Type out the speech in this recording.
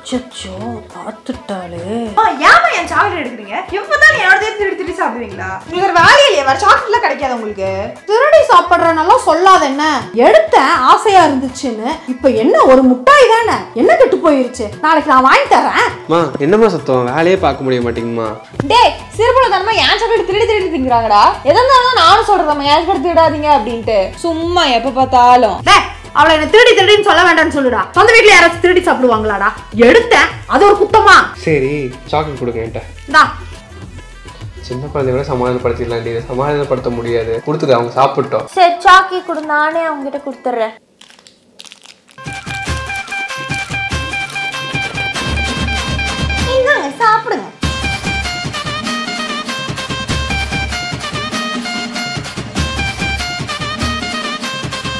அச்சோ பார்த்துட்டாளே ஏமா என் சாக்லேட் எடுக்கிறீங்க எப்பதான் என்னோடதே திருடி திருடி சாப்பிடுவீங்களா உங்களுக்கு ஒரு வேலையே இல்லையா வேற சாக்லேட்லாம் கிடைக்காது உங்களுக்கு திருடி சாப்பிட்றனெல்லாம் சொல்லாத என்ன எடுத்தேன் ஆசையா இருந்துச்சுன்னு இப்போ என்ன ஒரு முட்டாய் தானே என்ன கெட்டு போயிருச்சு நாளைக்கு நான் வாங்கி தரேன் மா என்னம்மா சத்தம் வேலையே பார்க்க முடிய மாட்டேங்குமா டேய் சிறுபுல தனமா என் சாக்லேட் திருடி திருடி திங்கிறாங்கடா எதா இருந்தாலும் நானும் சொல்றேன் என் சாக்லேட் திருடாதீங்க அப்படின்ட்டு சும்மா எப்ப பார்த்தாலும் டேய் அவளை என்ன திருடி திருடின்னு சொல்ல வேண்டாம்னு சொல்லுடா சொந்த வீட்ல யாராச்சும் திருடி சாப்பிடுவாங்களாடா எடுத்தேன் அது ஒரு குத்தமா சரி சாக்லேட் கொடுங்க என்கிட்ட இந்தா சின்ன குழந்தைய கூட சமாதானப்படுத்திடலாம் இதை சமாதானப்படுத்த முடியாது கொடுத்துரு அவங்க சாப்பிட்டோம் சரி சாக்கி கொடு நானே அவங்ககிட்ட கொடுத்துட்றேன் இந்தாங்க சாப்பிடுங்க